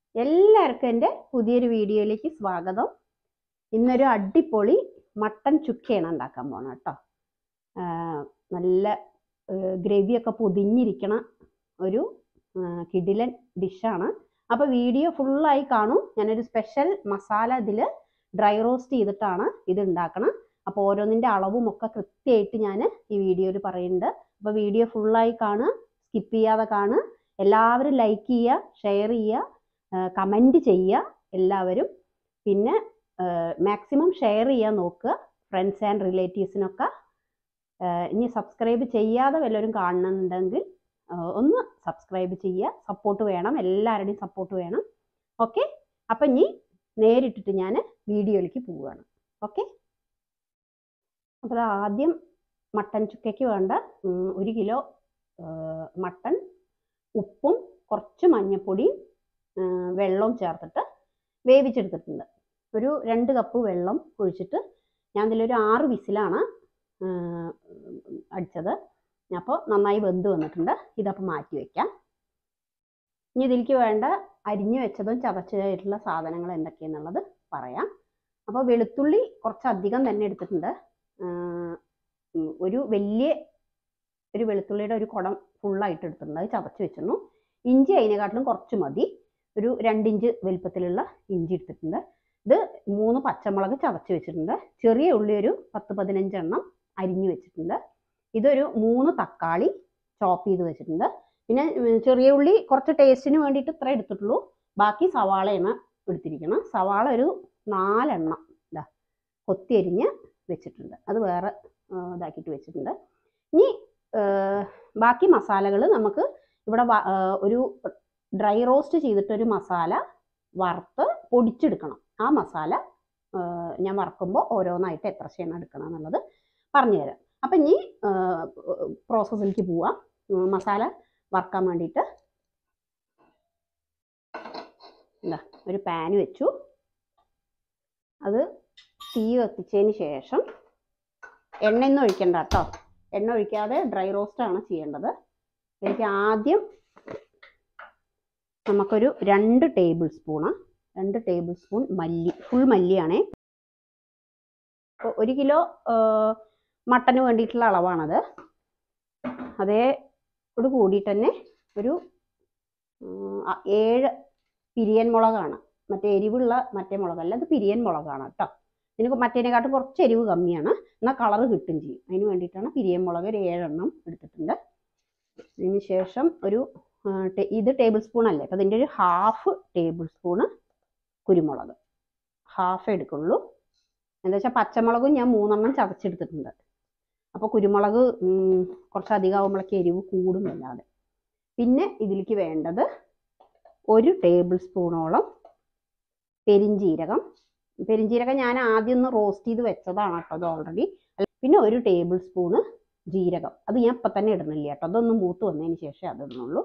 എല്ലാവർക്കും എൻ്റെ പുതിയൊരു വീഡിയോയിലേക്ക് സ്വാഗതം ഇന്നൊരു അടിപൊളി മട്ടൻ ചുക്കയാണ് ഉണ്ടാക്കാൻ പോണത് കേട്ടോ നല്ല ഗ്രവിയൊക്കെ പൊതിഞ്ഞിരിക്കണ ഒരു ആ, കിടിലൻ ഡിഷാണ് അപ്പോൾ വീഡിയോ ഫുള്ളായി കാണും ഞാനൊരു സ്പെഷ്യൽ മസാല ഇതിൽ ഡ്രൈ റോസ്റ്റ് ചെയ്തിട്ടാണ് ഇത് ഉണ്ടാക്കണം അപ്പോൾ ഓരോന്നിൻ്റെ അളവും ഒക്കെ കൃത്യമായിട്ട് ഞാൻ ഈ വീഡിയോയിൽ പറയുന്നുണ്ട് അപ്പോൾ വീഡിയോ ഫുള്ളായി കാണുക സ്കിപ്പ് ചെയ്യാതെ കാണുക എല്ലാവരും ലൈക്ക് ചെയ്യുക ഷെയർ ചെയ്യുക കമൻറ്റ് ചെയ്യുക എല്ലാവരും പിന്നെ മാക്സിമം ഷെയർ ചെയ്യാൻ നോക്കുക ഫ്രണ്ട്സ് ആൻഡ് റിലേറ്റീവ്സിനൊക്കെ ഇനി സബ്സ്ക്രൈബ് ചെയ്യാതെ വല്ലവരും കാണുന്നുണ്ടെങ്കിൽ ആ, ഒന്ന് സബ്സ്ക്രൈബ് ചെയ്യുക സപ്പോർട്ട് വേണം എല്ലാവരുടെയും സപ്പോർട്ട് വേണം ഓക്കെ അപ്പം ഇനി നേരിട്ടിട്ട് ഞാൻ വീഡിയോയിലേക്ക് പോവുകയാണ് ഓക്കെ അപ്പോൾ ആദ്യം മട്ടൻ ചുക്കയ്ക്ക് വേണ്ട ഉം, ഒരു കിലോ ആ, മട്ടൺ ഉപ്പും കുറച്ച് മഞ്ഞൾപ്പൊടിയും ആ, വെള്ളവും ചേർത്തിട്ട് വേവിച്ചെടുത്തിട്ടുണ്ട് ഒരു രണ്ട് കപ്പ് വെള്ളം ഒഴിച്ചിട്ട് ഞാൻ ഇതിലൊരു ആറ് വിസിലാണ് ആ, അടിച്ചത് അപ്പോൾ നന്നായി വെന്ത് വന്നിട്ടുണ്ട് ഇതപ്പോൾ മാറ്റി വയ്ക്കാം ഇനി ഇതിലേക്ക് വേണ്ട അരിഞ്ഞു വെച്ചതും ചതച്ചതായിട്ടുള്ള സാധനങ്ങൾ എന്തൊക്കെയാണെന്നുള്ളത് പറയാം അപ്പോൾ വെളുത്തുള്ളി കുറച്ചധികം തന്നെ എടുത്തിട്ടുണ്ട് ആ, ഉം, ഒരു വലിയ ഒരു വെളുത്തുള്ളിയുടെ ഒരു കുടം ഫുള്ളായിട്ട് എടുത്തിട്ടുണ്ട് അത് ചതച്ച് വെച്ചിരുന്നു ഇഞ്ചി അതിനെക്കാട്ടിലും കുറച്ച് മതി ഒരു രണ്ടിഞ്ച് വലിപ്പത്തിലുള്ള ഇഞ്ചി എടുത്തിട്ടുണ്ട് ഇത് മൂന്ന് പച്ചമുളക് ചതച്ച് വെച്ചിട്ടുണ്ട് ചെറിയ ഉള്ളി ഒരു പത്ത് പതിനഞ്ചെണ്ണം അരിഞ്ഞു വെച്ചിട്ടുണ്ട് ഇതൊരു മൂന്ന് തക്കാളി ചോപ്പ് ചെയ്ത് വെച്ചിട്ടുണ്ട് പിന്നെ ഉം, ചെറിയ ഉള്ളി കുറച്ച് ടേസ്റ്റിന് വേണ്ടിയിട്ട് ഇത്ര എടുത്തിട്ടുള്ളൂ ബാക്കി സവാളയാണ് എടുത്തിരിക്കണം സവാള ഒരു നാലെണ്ണം ഇതാ കൊത്തി അരിഞ്ഞ് വെച്ചിട്ടുണ്ട് അത് വേറെ ആ, ഇതാക്കിയിട്ട് വെച്ചിട്ടുണ്ട് ഇനി ആ, ബാക്കി മസാലകൾ നമുക്ക് ഇവിടെ വ- ആ, ഒരു ഡ്രൈ റോസ്റ്റ് ചെയ്തിട്ടൊരു മസാല വറുത്ത് പൊടിച്ചെടുക്കണം ആ മസാല ആ, ഞാൻ വറക്കുമ്പോൾ ഓരോന്നായിട്ട് എത്ര ചെയ്യണം എടുക്കണം എന്നുള്ളത് പറഞ്ഞുതരാം അപ്പം ഇനി പ്രോസസ്സിലേക്ക് പോവാം ഉം, മസാല വറക്കാൻ വേണ്ടിയിട്ട് എന്താ ഒരു പാൻ വെച്ചു അത് തീ കത്തിച്ചതിന് ശേഷം എണ്ണയൊന്നും ഒഴിക്കണ്ട കേട്ടോ എണ്ണ ഒഴിക്കാതെ ഡ്രൈ റോസ്റ്റ് ആണ് ചെയ്യേണ്ടത് എനിക്ക് ആദ്യം നമുക്കൊരു രണ്ട് ടേബിൾ സ്പൂണ് രണ്ട് ടേബിൾ സ്പൂൺ മല്ലി ഫുൾ മല്ലിയാണേ അപ്പോൾ ഒരു കിലോ മട്ടന് വേണ്ടിയിട്ടുള്ള അളവാണത് അതേയോട് കൂടിയിട്ട് തന്നെ ഒരു ഉം, ആ- ഏഴ് പിരിയൻ മുളകാണ് മറ്റേ എരിവുള്ള മറ്റേ മുളകല്ല അത് പിരിയൻ മുളകാണ് കേട്ടോ ഇതിന് മറ്റേതിനെക്കാട്ടും കുറച്ച് എരിവ് കമ്മിയാണ് എന്നാൽ കളറ് കിട്ടും ചെയ്യും അതിന് വേണ്ടിയിട്ടാണ് പിരിയൻ മുളക് ഒരു ഏഴെണ്ണം എടുത്തിട്ടുണ്ട് അതിന് ശേഷം ഒരു ആ, ടേ- ഇത് ടേബിൾ സ്പൂൺ അല്ലേ അപ്പം അതിൻ്റെ ഒരു ഹാഫ് ടേബിൾ സ്പൂണ് കുരുമുളക് ഹാഫ് എടുക്കുള്ളൂ എന്താ വെച്ചാൽ പച്ചമുളകും ഞാൻ മൂന്നെണ്ണം ചതച്ചെടുത്തിട്ടുണ്ട് അപ്പോൾ കുരുമുളക് ഉം, കുറച്ചധികം ആകുമ്പോഴേക്ക് എരിവ് കൂടും അല്ലാതെ പിന്നെ ഇതിലേക്ക് വേണ്ടത് ഒരു ടേബിൾ സ്പൂണോളം പെരിഞ്ജീരകം പെരിഞ്ജീരകം ഞാൻ ആദ്യം ഒന്ന് റോസ്റ്റ് ചെയ്ത് വെച്ചതാണ് കേട്ടോ അത് ഓൾറെഡി പിന്നെ ഒരു ടേബിൾ സ്പൂണ് ജീരകം അത് ഞാൻ ഇപ്പം തന്നെ ഇടണില്ല കേട്ടോ അതൊന്ന് മൂത്ത് വന്നതിന് ശേഷം അത് ഇടണുള്ളൂ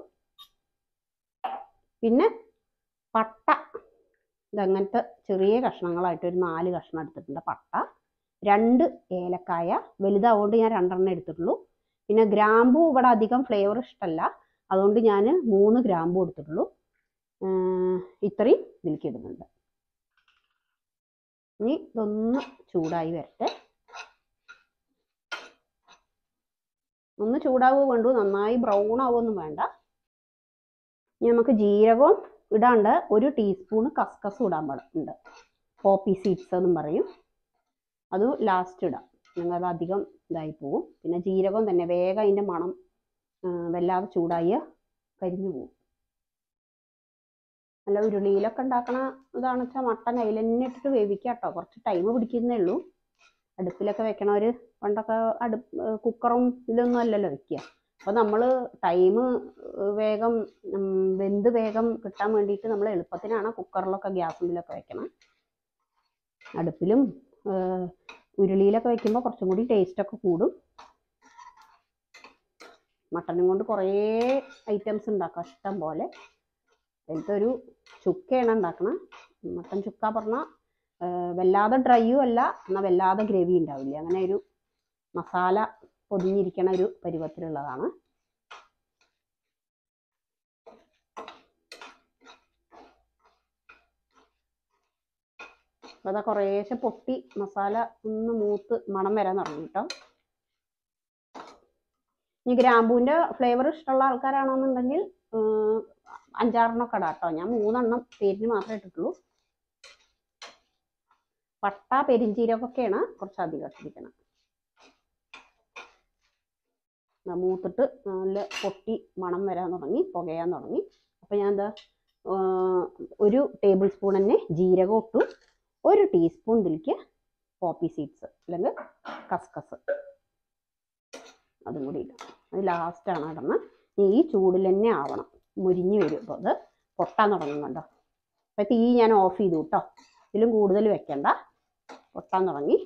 പിന്നെ പട്ട ഇതങ്ങനത്തെ ചെറിയ കഷ്ണങ്ങളായിട്ട് ഒരു നാല് കഷ്ണം എടുത്തിട്ടുണ്ട് പട്ട രണ്ട് ഏലക്കായ വലുതാവുകൊണ്ട് ഞാൻ രണ്ടെണ്ണം എടുത്തിട്ടുള്ളൂ പിന്നെ ഗ്രാമ്പൂ ഇവിടെ അധികം ഫ്ലേവർ ഇഷ്ടമല്ല അതുകൊണ്ട് ഞാൻ മൂന്ന് ഗ്രാമ്പൂ എടുത്തിട്ടുള്ളൂ ആഹ് ഇത്രയും ഇതിലേക്ക് ഇടുന്നുണ്ട് ഇനി ഇതൊന്ന് ചൂടായി വരട്ടെ ഒന്ന് ചൂടാവുക വേണ്ടു നന്നായി ബ്രൗൺ ആവുമൊന്നും വേണ്ട ഇനി നമുക്ക് ജീരകവും ഇടാണ്ട് ഒരു ടീസ്പൂൺ കസ്കസ് ഇടാൻ പാടുണ്ട് പോപ്പി സീഡ്സ് എന്നും പറയും അത് ലാസ്റ്റ് ഇടാം ഞങ്ങൾ അത് അധികം ഇതായി പോവും പിന്നെ ജീരകം തന്നെ വേഗം അതിൻ്റെ മണം ആ, വല്ലാതെ ചൂടായി കരിഞ്ഞു പോവും നല്ല ഉരുളിയിലൊക്കെ ഉണ്ടാക്കണ ഇതാണെന്ന് വെച്ചാൽ മട്ടൻ അതിൽ തന്നെ ഇട്ടിട്ട് വേവിക്കുക കേട്ടോ കുറച്ച് ടൈം പിടിക്കുന്നേ ഉള്ളൂ അടുപ്പിലൊക്കെ വെക്കണവർ പണ്ടൊക്കെ അടുപ്പ് കുക്കറും ഇതൊന്നും അല്ലല്ലോ വെക്കുക അപ്പോൾ നമ്മൾ ടൈം വേഗം ഉം, വെന്ത് വേഗം കിട്ടാൻ വേണ്ടിയിട്ട് നമ്മൾ എളുപ്പത്തിനാണ് കുക്കറിലൊക്കെ ഗ്യാസിലൊക്കെ വെക്കണം അടുപ്പിലും ഏഹ്, ഉരുളിയിലൊക്കെ വെക്കുമ്പോൾ കുറച്ചും കൂടി ടേസ്റ്റൊക്കെ കൂടും മട്ടനും കൊണ്ട് കുറേ ഐറ്റംസ് ഉണ്ടാക്കാം ഇഷ്ടം പോലെ അതിലത്തെ ഒരു ചുക്കയാണ് ഉണ്ടാക്കണം മട്ടൻ ചുക്ക പറഞ്ഞാൽ വല്ലാതെ ഡ്രൈയും അല്ല എന്നാൽ വല്ലാതെ ഗ്രേവി ഉണ്ടാവില്ല അങ്ങനെ ഒരു മസാല പൊതിഞ്ഞിരിക്കണ ഒരു പരുവത്തിലുള്ളതാണ് അപ്പോൾ അതാ കുറേശ്ശെ പൊട്ടി മസാല ഒന്ന് മൂത്ത് മണം വരാൻ തുടങ്ങി കേട്ടോ ഇനി ഗ്രാമ്പൂവിൻ്റെ ഫ്ലേവർ ഇഷ്ടമുള്ള ആൾക്കാരാണെന്നുണ്ടെങ്കിൽ ഉം, അഞ്ചാറെണ്ണമൊക്കെ ഇടാം കേട്ടോ ഞാൻ മൂന്നെണ്ണം പേരിന് മാത്രമേ ഇട്ടിട്ടുള്ളൂ പട്ട പെരിഞ്ചീരകമൊക്കെയാണ് കുറച്ച് അധികം ഇട്ടിരിക്കണം ദാ മൂത്തിട്ട് നല്ല പൊട്ടി മണം വരാൻ തുടങ്ങി പുകയാൻ തുടങ്ങി അപ്പം ഞാൻ എന്താ ഒരു ടേബിൾ സ്പൂൺ തന്നെ ജീരകം ഇട്ടു ഒരു ടീസ്പൂൺ ഇതിലേക്ക് പോപ്പി സീഡ്സ് അല്ലെങ്കിൽ കസ്കസ് അതും കൂടി ഇടാം അത് ലാസ്റ്റാണ് ഇടുന്നത് ഈ ചൂടിൽ തന്നെ ആവണം മുരിഞ്ഞ് വരും അപ്പോൾ അത് പൊട്ടാൻ തുടങ്ങും കണ്ടോ അപ്പം തീ ഞാൻ ഓഫ് ചെയ്തു കേട്ടോ ഇതിലും കൂടുതൽ വെക്കണ്ട പൊട്ടാൻ തുടങ്ങി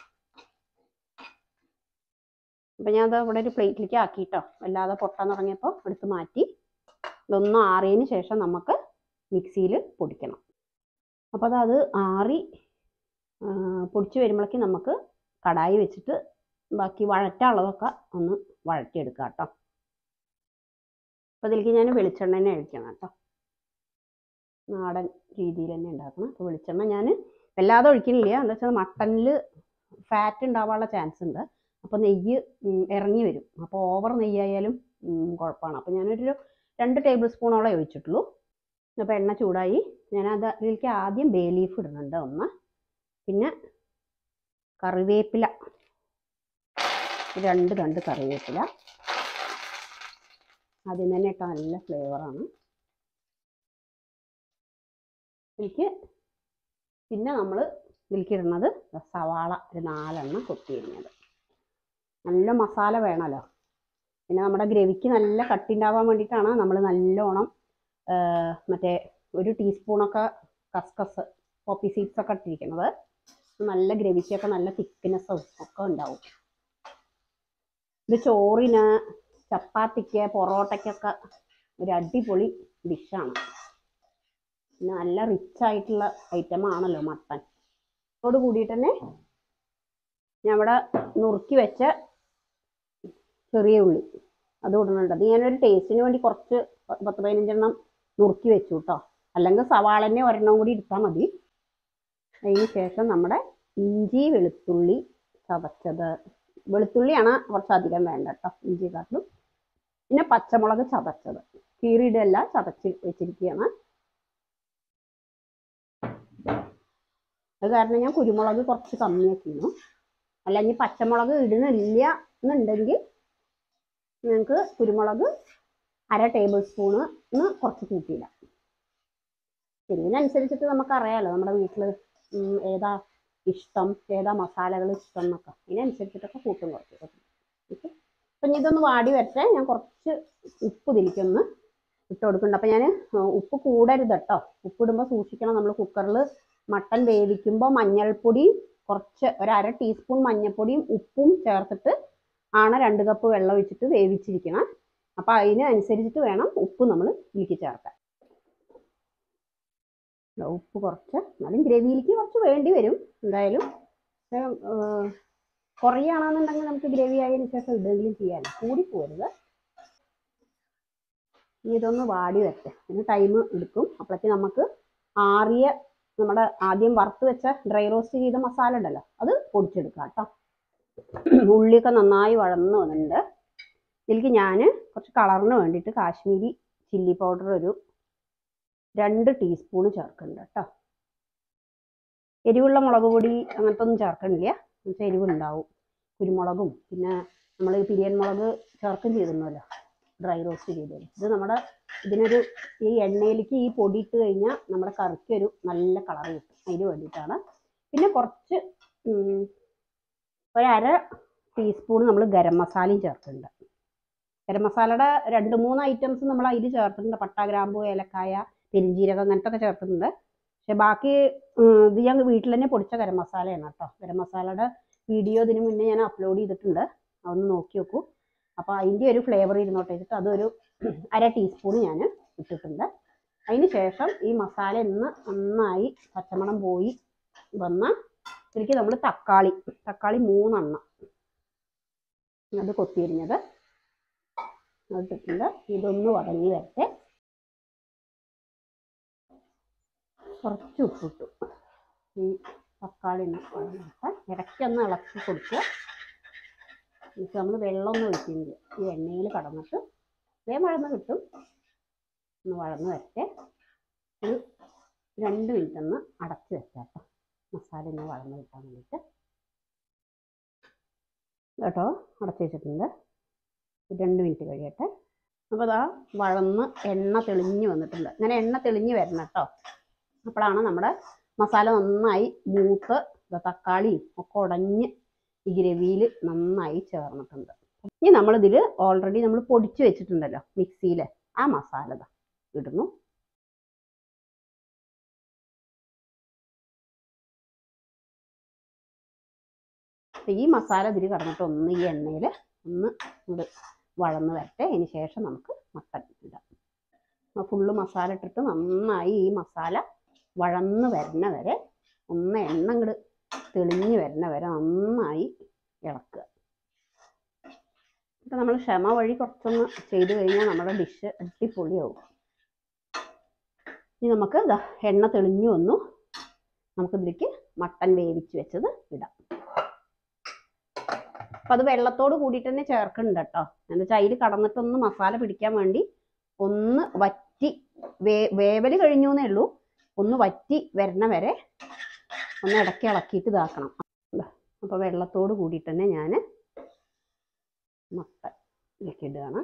അപ്പം ഞാൻ അത് ഇവിടെ ഒരു പ്ലേറ്റിലേക്ക് ആക്കിയിട്ടോ അല്ലാതെ പൊട്ടാൻ തുടങ്ങിയപ്പോൾ എടുത്ത് മാറ്റി ഇതൊന്നും ആറിയതിന് ശേഷം നമുക്ക് മിക്സിയിൽ പൊടിക്കണം അപ്പോൾ അത് അത് ആറി ആ, പൊടിച്ച് വരുമ്പോഴേക്കും നമുക്ക് കടായി വെച്ചിട്ട് ബാക്കി വഴറ്റാനുള്ളതൊക്കെ ഒന്ന് വഴറ്റിയെടുക്കാം കേട്ടോ അപ്പോൾ ഇതിലേക്ക് ഞാൻ വെളിച്ചെണ്ണ തന്നെ ഒഴിക്കണം കേട്ടോ നാടൻ രീതിയിൽ തന്നെ ഉണ്ടാക്കണം അപ്പോൾ വെളിച്ചെണ്ണ ഞാൻ വല്ലാതെ ഒഴിക്കണില്ല എന്താ വെച്ചാൽ മട്ടനിൽ ഫാറ്റ് ഉണ്ടാവാനുള്ള ചാൻസ് ഉണ്ട് അപ്പോൾ നെയ്യ് ഉം, ഇറങ്ങി വരും അപ്പോൾ ഓവർ നെയ്യായാലും ഉം, കുഴപ്പമാണ് അപ്പോൾ ഞാനൊരു രണ്ട് ടേബിൾ സ്പൂണോളം ഒഴിച്ചിട്ടുള്ളൂ അപ്പോൾ എണ്ണ ചൂടായി ഞാനത് ഇതിലേക്ക് ആദ്യം ബേ ലീഫ് ഇടുന്നുണ്ട് ഒന്ന് പിന്നെ കറിവേപ്പില രണ്ട് തണ്ട് കറിവേപ്പില ആദ്യം തന്നെ ഇട്ടാൽ നല്ല ഫ്ലേവറാണ് എനിക്ക് പിന്നെ നമ്മൾ ഇതിലേക്ക് ഇടുന്നത് സവാള ഒരു നാലെണ്ണം കൊത്തി ഇടുന്നത് നല്ല മസാല വേണമല്ലോ പിന്നെ നമ്മുടെ ഗ്രവിക്ക് നല്ല കട്ടി ഉണ്ടാവാൻ വേണ്ടിയിട്ടാണ് നമ്മൾ നല്ലോണം ആ, മറ്റേ ഒരു ടീസ്പൂണൊക്കെ കസ്കസ് പോപ്പി സീഡ്സ് ഒക്കെ ഇട്ടിരിക്കുന്നത് നല്ല ഗ്രവിക്കൊക്കെ നല്ല തിക്നെസ്സും ഒക്കെ ഉണ്ടാവും ഇത് ചോറിന് ചപ്പാത്തിക്ക് പൊറോട്ടയ്ക്കൊക്കെ ഒരു അടിപൊളി ഡിഷാണ് പിന്നെ നല്ല റിച്ച് ആയിട്ടുള്ള ഐറ്റം ആണല്ലോ മട്ടൻ അതോട് കൂടിയിട്ട് തന്നെ ഞാൻ ഇവിടെ നുറുക്കി വെച്ച ചെറിയ ഉള്ളി അത് ഇടുന്നുണ്ട് അത് ഞാനൊരു ടേസ്റ്റിന് വേണ്ടി കുറച്ച് പ- പത്ത് പതിനഞ്ചെണ്ണം നുറുക്കി വെച്ചു കേട്ടോ അല്ലെങ്കിൽ സവാളന്നെ ഒരെണ്ണം കൂടി എടുത്താൽ മതി അതിന് ശേഷം നമ്മുടെ ഇഞ്ചി വെളുത്തുള്ളി ചതച്ചത് വെളുത്തുള്ളിയാണ് കുറച്ചധികം വേണ്ട കേട്ടോ ഇഞ്ചിക്കാട്ടിലും പിന്നെ പച്ചമുളക് ചതച്ചത് കീറിയിടല്ല ചതച്ച് വെച്ചിരിക്കുകയാണ് അത് കാരണം ഞാൻ കുരുമുളക് കുറച്ച് കമ്മിയാക്കിയിരുന്നു അല്ല ഇനി പച്ചമുളക് ഇടുന്നില്ല എന്നുണ്ടെങ്കിൽ നിങ്ങൾക്ക് കുരുമുളക് അര ടേബിൾ സ്പൂണ് കുറച്ച് കൂട്ടിയിടാം എരിവിനനുസരിച്ചിട്ട് നമുക്കറിയാലോ നമ്മുടെ വീട്ടിൽ ഏതാ ഇഷ്ടം ഏതാ മസാലകൾ ഇഷ്ടം എന്നൊക്കെ അതിനനുസരിച്ചിട്ടൊക്കെ കൂട്ടും കുറച്ച് ഓക്കെ അപ്പം ഇനി ഇതൊന്ന് വാടി വരട്ടെ ഞാൻ കുറച്ച് ഉപ്പ് ഇതിലേക്കൊന്ന് ഇട്ട് കൊടുക്കുന്നുണ്ട് അപ്പം ഞാൻ ഉപ്പ് കൂടരുത് കേട്ടോ ഉപ്പിടുമ്പോൾ സൂക്ഷിക്കണം നമ്മൾ കുക്കറിൽ മട്ടൻ വേവിക്കുമ്പോൾ മഞ്ഞൾപ്പൊടിയും കുറച്ച് ഒരു അര ടീസ്പൂൺ മഞ്ഞൾപ്പൊടിയും ഉപ്പും ചേർത്തിട്ട് ആണ് രണ്ട് കപ്പ് വെള്ളം ഒഴിച്ചിട്ട് വേവിച്ചിരിക്കണം അപ്പം അതിനനുസരിച്ചിട്ട് വേണം ഉപ്പ് നമ്മൾ ഇതിലേക്ക് ചേർക്കാൻ ദാ ഉപ്പ് കുറച്ച് എന്നാലും ഗ്രവിയിലേക്ക് കുറച്ച് വേണ്ടി വരും എന്തായാലും പക്ഷേ, ഏർ, കുറയുകയാണെന്നുണ്ടെങ്കിൽ നമുക്ക് ഗ്രവി ആയതിനു ശേഷം ഇടുകയും ചെയ്യാൻ കൂടി പോരുത് ഇനി ഇതൊന്ന് വാടി വരട്ടെ ഇതിന് ടൈം എടുക്കും അപ്പോഴേക്ക് നമുക്ക് ആറിയ നമ്മുടെ ആദ്യം വറുത്ത് വെച്ച ഡ്രൈ റോസ്റ്റ് ചെയ്ത മസാല ഉണ്ടല്ലോ അത് പൊടിച്ചെടുക്കാം കേട്ടോ ഉള്ളിയൊക്കെ നന്നായി വഴന്ന് വന്നിട്ടുണ്ട് ഇതിലേക്ക് ഞാൻ കുറച്ച് കളറിന് വേണ്ടിയിട്ട് കാശ്മീരി ചില്ലി പൗഡർ ഒരു രണ്ട് ടീസ്പൂൺ ചേർക്കുന്നുണ്ട് കേട്ടോ എരിവുള്ള മുളക് പൊടി അങ്ങനത്തെ ഒന്നും ചേർക്കണില്ല എന്നുവെച്ചാൽ എരിവുണ്ടാവും കുരുമുളകും പിന്നെ നമ്മൾ പിരിയൻ മുളക് ചേർക്കും ചെയ്തിരുന്നല്ലോ ഡ്രൈ റോസ്റ്റ് ചെയ്തത് ഇത് നമ്മുടെ ഇതിനൊരു ഈ എണ്ണയിലേക്ക് ഈ പൊടി ഇട്ട് കഴിഞ്ഞാൽ നമ്മുടെ കറിക്ക് ഒരു നല്ല കളർ കിട്ടും അതിന് വേണ്ടിയിട്ടാണ് പിന്നെ കുറച്ച് ഉം, ഒരര ടീസ്പൂൺ നമ്മൾ ഗരം മസാലയും ചേർക്കുന്നുണ്ട് ഗരം മസാലയുടെ രണ്ട് മൂന്ന് ഐറ്റംസ് നമ്മൾ അതിൽ ചേർത്തിട്ടുണ്ട് പട്ട ഗ്രാമ്പു ഏലക്കായ പെരിഞ്ജീരകം അങ്ങനത്തെ ഒക്കെ ചേർത്തിട്ടുണ്ട് പക്ഷെ ബാക്കി ഉം, ഇത് ഞാൻ വീട്ടിൽ തന്നെ പൊടിച്ച ഗരം മസാലയാണ് കേട്ടോ ഗരം മസാലയുടെ വീഡിയോ ഇതിന് മുന്നേ ഞാൻ അപ്ലോഡ് ചെയ്തിട്ടുണ്ട് അതൊന്ന് നോക്കി നോക്കൂ അപ്പോൾ അതിൻ്റെ ഒരു ഫ്ലേവർ ഇരുന്നോട്ടെ വെച്ചിട്ട് അതൊരു അര ടീസ്പൂൺ ഞാൻ ഇട്ടിട്ടുണ്ട് അതിന് ശേഷം ഈ മസാല ഒന്ന് നന്നായി പച്ചമണം പോയി വന്ന ഇതിലേക്ക് നമ്മൾ തക്കാളി തക്കാളി മൂന്നെണ്ണം അത് കൊത്തിയരിഞ്ഞത് ഇട്ടിട്ടുണ്ട് ഇതൊന്ന് വടങ്ങി വരട്ടെ കുറച്ച് ഉപ്പിട്ടു ഈ തക്കാളി ഒന്ന് വഴന്നിട്ട് ഇടയ്ക്കൊന്ന് ഇളക്കി കൊടുക്കുക എന്നിട്ട് നമ്മൾ വെള്ളമൊന്നും ഒഴിക്കുന്നില്ല ഈ എണ്ണയിൽ കടന്നിട്ട് വേഗം വഴന്ന് കിട്ടും ഒന്ന് വഴന്ന് വരട്ടെ ഒരു രണ്ട് മിനിറ്റ് ഒന്ന് അടച്ച് വെച്ചാട്ടോ മസാല ഒന്ന് വഴന്ന് കിട്ടാൻ വേണ്ടിയിട്ട് കേട്ടോ അടച്ച് വെച്ചിട്ടുണ്ട് ഒരു രണ്ട് മിനിറ്റ് കഴിയട്ടെ അപ്പോൾ അതാ വഴന്ന് എണ്ണ തെളിഞ്ഞ് വന്നിട്ടുണ്ട് ഇങ്ങനെ എണ്ണ തെളിഞ്ഞ് വരണം കേട്ടോ അപ്പോഴാണ് നമ്മുടെ മസാല നന്നായി മൂത്ത് ദാ തക്കാളിയും ഒക്കെ ഉടഞ്ഞ് ഈ ഗ്രവിയിൽ നന്നായി ചേർന്നിട്ടുണ്ട് ഇനി നമ്മളിതിൽ ഓൾറെഡി നമ്മൾ പൊടിച്ച് വെച്ചിട്ടുണ്ടല്ലോ മിക്സിയിൽ ആ മസാല ദാ ഇടുന്നു അപ്പൊ ഈ മസാല ഇതിൽ കടന്നിട്ട് ഒന്ന് ഈ എണ്ണയിൽ ഒന്ന് ഇങ്ങോട്ട് വഴന്ന് വരട്ടെ അതിന് ശേഷം നമുക്ക് മട്ടൻ ഇടാം അപ്പോൾ ഫുള്ള് മസാല ഇട്ടിട്ട് നന്നായി ഈ മസാല വഴന്ന് വരുന്ന വരെ ഒന്ന് എണ്ണ ഇങ്ങോട്ട് തെളിഞ്ഞ് വരുന്ന വരെ നന്നായി ഇളക്കുക ഇപ്പം നമ്മൾ ക്ഷമ വഴി കുറച്ചൊന്ന് ചെയ്ത് കഴിഞ്ഞാൽ നമ്മുടെ ഡിഷ് അടിപൊളിയാവും ഇനി നമുക്ക് ഇതാ എണ്ണ തെളിഞ്ഞു വന്നു നമുക്കിതിലേക്ക് മട്ടൻ വേവിച്ച് വെച്ചത് ഇടാം അപ്പം അത് വെള്ളത്തോട് കൂടിയിട്ട് തന്നെ ചേർക്കുന്നുണ്ട് കേട്ടോ എന്താ വെച്ചാൽ അതിൽ കടന്നിട്ടൊന്ന് മസാല പിടിക്കാൻ വേണ്ടി ഒന്ന് വറ്റി വേ വേവൽ കഴിഞ്ഞു എന്നേ ഉള്ളൂ ഒന്ന് വറ്റി വരണ വരെ ഒന്ന് ഇടയ്ക്ക് ഇളക്കിയിട്ട് ഇതാക്കണം അപ്പോൾ വെള്ളത്തോട് കൂടിയിട്ട് തന്നെ ഞാൻ മുട്ട ഇതിലേക്ക് ഇടുകയാണ്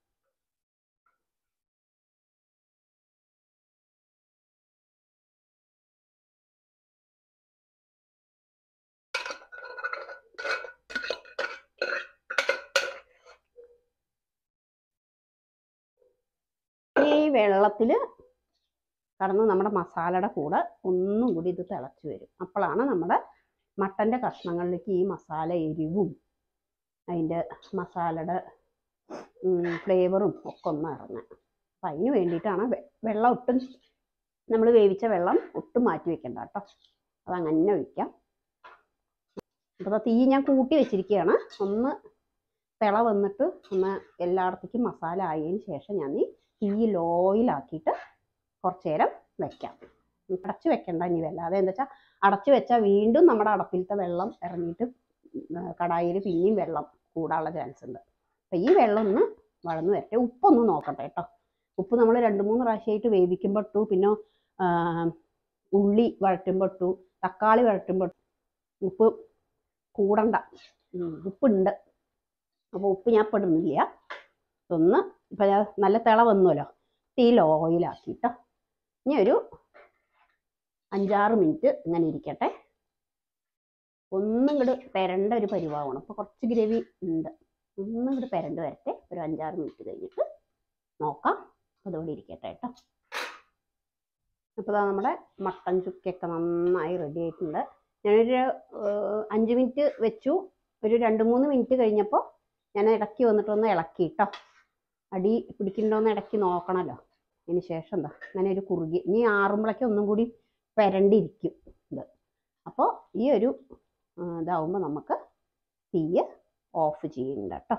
ഈ വെള്ളത്തിൽ കടന്ന് നമ്മുടെ മസാലയുടെ കൂടെ ഒന്നും കൂടി ഇത് തിളച്ച് വരും അപ്പോഴാണ് നമ്മുടെ മട്ടൻ്റെ കഷ്ണങ്ങളിലേക്ക് ഈ മസാല എരിവും അതിൻ്റെ മസാലയുടെ ഫ്ലേവറും ഒക്കെ ഒന്ന് ഇറങ്ങുക അപ്പം അതിന് വേണ്ടിയിട്ടാണ് വെ- വെള്ളം ഒട്ടും നമ്മൾ വേവിച്ച വെള്ളം ഒട്ടും മാറ്റി വെക്കണ്ട കേട്ടോ അതങ്ങനെ ഒഴിക്കാം അപ്പോൾ തീ ഞാൻ കൂട്ടി വെച്ചിരിക്കുകയാണ് ഒന്ന് തിള വന്നിട്ട് ഒന്ന് എല്ലായിടത്തേക്കും മസാല ആയതിന് ശേഷം ഞാൻ ഈ തീ ലോയിലാക്കിയിട്ട് കുറച്ച് നേരം വെക്കാം അടച്ചു വെക്കണ്ട ഇനി വല്ലാതെ എന്താ വെച്ചാൽ അടച്ചു വെച്ചാൽ വീണ്ടും നമ്മുടെ അടപ്പിലത്തെ വെള്ളം ഇറങ്ങിയിട്ട് കടായിൽ പിന്നെയും വെള്ളം കൂടാനുള്ള ചാൻസ് ഉണ്ട് അപ്പം ഈ വെള്ളം ഒന്ന് വളർന്നു വരട്ടെ ഉപ്പൊന്ന് നോക്കട്ടെ കേട്ടോ ഉപ്പ് നമ്മൾ രണ്ട് മൂന്ന് പ്രാവശ്യമായിട്ട് വേവിക്കുമ്പോൾ ഇട്ടു പിന്നെ ആ, ഉള്ളി വഴറ്റുമ്പോൾ ഇട്ടു തക്കാളി വഴറ്റുമ്പോൾ ഉപ്പ് കൂടണ്ട ഉം, ഉപ്പുണ്ട് അപ്പോൾ ഉപ്പ് ഞാൻ ഇപ്പം ഇടുന്നില്ല ഒന്ന് ഇപ്പം ഞാൻ നല്ല തിള വന്നുവല്ലോ തീ ഓയിലാക്കിട്ടോ ഇനി ഒരു അഞ്ചാറ് മിനിറ്റ് ഇങ്ങനെ ഇരിക്കട്ടെ ഒന്നും ഇങ്ങോട്ട് പെരണ്ട ഒരു പരിവാവണം അപ്പോൾ കുറച്ച് ഗ്രവി ഉണ്ട് ഒന്നും ഇങ്ങോട്ട് പെരണ്ട് വരട്ടെ ഒരു അഞ്ചാറ് മിനിറ്റ് കഴിഞ്ഞിട്ട് നോക്കാം അതുകൊണ്ട് ഇരിക്കട്ടെ കേട്ടോ അപ്പോൾ ദാ നമ്മുടെ മട്ടൻ ചുക്കൊക്കെ നന്നായി റെഡി ആയിട്ടുണ്ട് ഞാനൊരു ഏഹ്, അഞ്ച് മിനിറ്റ് വെച്ചു ഒരു രണ്ട് മൂന്ന് മിനിറ്റ് കഴിഞ്ഞപ്പോൾ ഞാൻ ഇടയ്ക്ക് വന്നിട്ടൊന്ന് ഇളക്കി കേട്ടോ അടി പിടിക്കണ്ടോന്ന് ഇടയ്ക്ക് നോക്കണമല്ലോ അതിന് ശേഷം എന്താ അങ്ങനെ ഒരു കുറുകി ഇനി ആറുമ്പോഴേക്കും ഒന്നും കൂടി പെരണ്ടിരിക്കും ഇത് അപ്പോൾ ഈ ഒരു ആ, ഇതാവുമ്പോൾ നമുക്ക് തീയ് ഓഫ് ചെയ്യുന്നുണ്ട് കേട്ടോ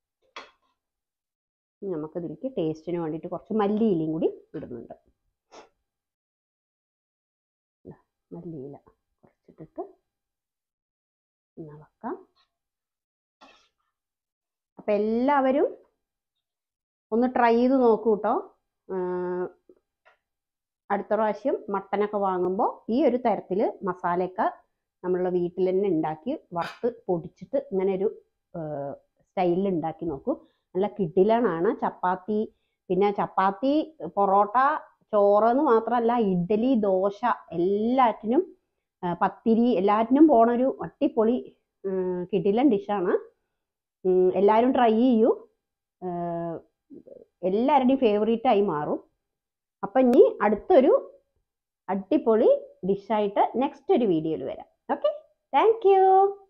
ഇനി നമുക്ക് ഇതിലേക്ക് ടേസ്റ്റിന് വേണ്ടിയിട്ട് കുറച്ച് മല്ലിയിലയും കൂടി ഇടുന്നുണ്ട് ഇതാ, മല്ലിയില കുറച്ചിട്ടിട്ട് ഒന്ന് ഇളക്കാം അപ്പം എല്ലാവരും ഒന്ന് ട്രൈ ചെയ്ത് നോക്കൂ കേട്ടോ അടുത്ത പ്രാവശ്യം മട്ടനൊക്കെ വാങ്ങുമ്പോൾ ഈ ഒരു തരത്തിൽ മസാലയൊക്കെ നമ്മളുടെ വീട്ടിൽ തന്നെ ഉണ്ടാക്കി വറുത്ത് പൊടിച്ചിട്ട് ഇങ്ങനെ ഒരു സ്റ്റൈലിൽ ഉണ്ടാക്കി നോക്കൂ നല്ല കിടിലനാണ് ചപ്പാത്തി പിന്നെ ചപ്പാത്തി പൊറോട്ട ചോറ് എന്ന് മാത്രമല്ല ഇഡ്ഡലി ദോശ എല്ലാറ്റിനും ആ, പത്തിരി എല്ലാറ്റിനും പോണ ഒരു അടിപൊളി ഉം, കിടിലൻ ഡിഷാണ് എല്ലാവരും ട്രൈ ചെയ്യൂ ഏർ, എല്ലാവരുടെയും ഫേവറേറ്റ് ആയി മാറും അപ്പം ഇനി അടുത്തൊരു അടിപൊളി ഡിഷായിട്ട് നെക്സ്റ്റ് ഒരു വീഡിയോയിൽ വരാം ഓക്കെ താങ്ക് യു